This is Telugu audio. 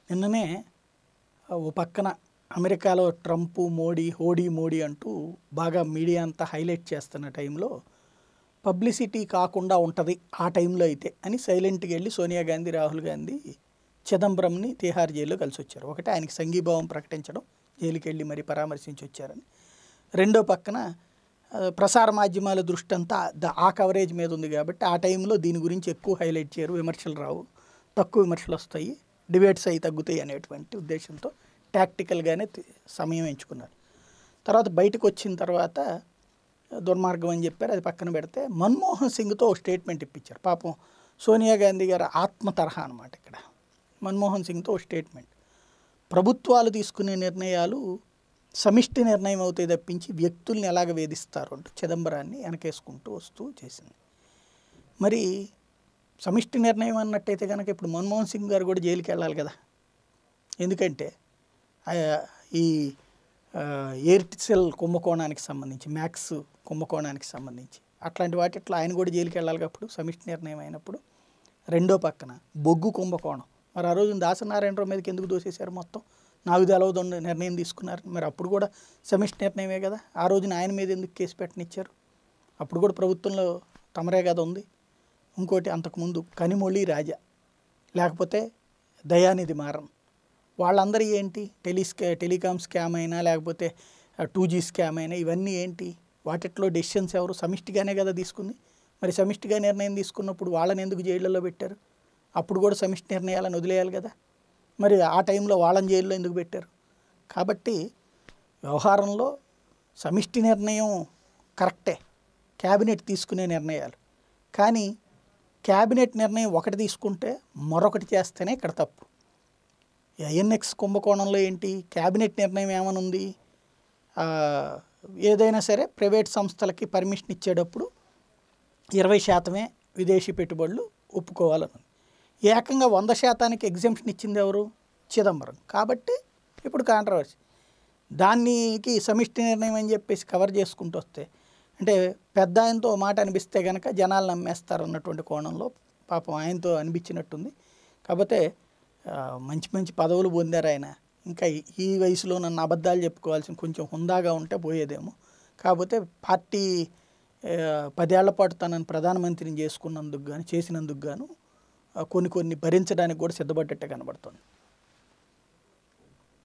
నిన్ననే ఓ పక్కన అమెరికాలో ట్రంప్ మోడీ హోడీ మోడీ అంటూ బాగా మీడియా అంతా హైలైట్ చేస్తున్న టైంలో పబ్లిసిటీ కాకుండా ఉంటుంది ఆ టైంలో అయితే అని సైలెంట్గా వెళ్ళి సోనియా గాంధీ రాహుల్ గాంధీ చిదంబరంని తిహార్ జైల్లో కలిసి వచ్చారు ఒకటి ఆయనకి సంఘీభావం ప్రకటించడం జైలుకి వెళ్ళి మరి పరామర్శించి వచ్చారని రెండో పక్కన ఆ, ప్రసార మాధ్యమాల దృష్టి అంతా ద- ఆ కవరేజ్ మీద ఉంది కాబట్టి ఆ టైంలో దీని గురించి ఎక్కువ హైలైట్ చేయరు విమర్శలు రావు తక్కువ విమర్శలు వస్తాయి డిబేట్స్ అవి తగ్గుతాయి అనేటువంటి ఉద్దేశంతో టాక్టికల్గానే తి- సమయం ఎంచుకున్నారు తర్వాత బయటకు వచ్చిన తర్వాత దుర్మార్గం అని చెప్పారు అది పక్కన పెడితే మన్మోహన్ సింగ్తో ఒక స్టేట్మెంట్ ఇప్పించారు పాపం సోనియా గాంధీ గారి ఆత్మ తరహా అనమాట ఇక్కడ మన్మోహన్ సింగ్తో ఒక స్టేట్మెంట్ ప్రభుత్వాలు తీసుకునే నిర్ణయాలు సమిష్టి నిర్ణయం అవుతాయి తప్పించి వ్యక్తుల్ని ఎలాగ వేధిస్తారు అంటూ చిదంబరాన్ని వెనకేసుకుంటూ వస్తూ చేసింది మరి సమిష్టి నిర్ణయం అన్నట్టయితే కనుక ఇప్పుడు మన్మోహన్ సింగ్ గారు కూడా జైలుకి వెళ్ళాలి కదా ఎందుకంటే ఆ, ఈ ఆ, ఎయిర్సెల్ కుంభకోణానికి సంబంధించి మ్యాక్స్ కుంభకోణానికి సంబంధించి అట్లాంటి వాటిట్లో ఆయన కూడా జైలుకి వెళ్ళాలి అప్పుడు సమిష్టి నిర్ణయం అయినప్పుడు రెండో పక్కన బొగ్గు కుంభకోణం మరి ఆ రోజు దాసనారాయణరావు మీదకి ఎందుకు దోసేశారు మొత్తం నాకు తెలవదండి నిర్ణయం తీసుకున్నారు మరి అప్పుడు కూడా సమిష్టి నిర్ణయమే కదా ఆ రోజున ఆయన మీద ఎందుకు కేసు పెట్టనిచ్చారు అప్పుడు కూడా ప్రభుత్వంలో తమరే కదా ఉంది ఇంకోటి అంతకుముందు కనిమొళి రాజా లేకపోతే దయానిధి మారన్ వాళ్ళందరూ ఏంటి టెలిస్కా టెలికాం స్కామ్ అయినా లేకపోతే టూ జీ స్కామ్ అయినా ఇవన్నీ ఏంటి వాటిట్లో డెసిషన్స్ ఎవరు సమిష్టిగానే కదా తీసుకుంది మరి సమిష్టిగా నిర్ణయం తీసుకున్నప్పుడు వాళ్ళని ఎందుకు జైళ్ళలో పెట్టారు అప్పుడు కూడా సమిష్టి నిర్ణయాలను వదిలేయాలి కదా మరి ఆ టైంలో వాళ్ళని జైల్లో ఎందుకు పెట్టారు కాబట్టి వ్యవహారంలో సమిష్టి నిర్ణయం కరెక్టే క్యాబినెట్ తీసుకునే నిర్ణయాలు కానీ క్యాబినెట్ నిర్ణయం ఒకటి తీసుకుంటే మరొకటి చేస్తేనే ఇక్కడ తప్పు ఐఎన్ఎక్స్ కుంభకోణంలో ఏంటి క్యాబినెట్ నిర్ణయం ఏమనుంది ఆ, ఏదైనా సరే ప్రైవేట్ సంస్థలకి పర్మిషన్ ఇచ్చేటప్పుడు ఇరవై శాతమే విదేశీ పెట్టుబడులు ఒప్పుకోవాలని ఉంది. ఏకంగా వంద శాతానికి ఎగ్జామ్షన్ ఇచ్చింది ఎవరు చిదంబరం కాబట్టి ఇప్పుడు కాంట్రవర్సీ దానికి సమిష్టి నిర్ణయం అని చెప్పేసి కవర్ చేసుకుంటూ వస్తే అంటే పెద్ద ఆయనతో ఓ మాట అనిపిస్తే కనుక జనాలు నమ్మేస్తారు అన్నటువంటి కోణంలో పాపం ఆయనతో అనిపించినట్టుంది కాకపోతే ఆ, మంచి మంచి పదవులు పొందారు ఆయన ఇంకా ఈ- ఈ వయసులో నన్ను అబద్ధాలు చెప్పుకోవాల్సిన కొంచెం హుందాగా ఉంటే పోయేదేమో కాకపోతే పార్టీ ఆ, పదేళ్ల పాటు తనని ప్రధానమంత్రిని చేసుకున్నందుకు కానీ చేసినందుకు గాను ఆ, కొన్ని కొన్ని భరించడానికి కూడా సిద్ధపడ్డట్టే కనబడుతుంది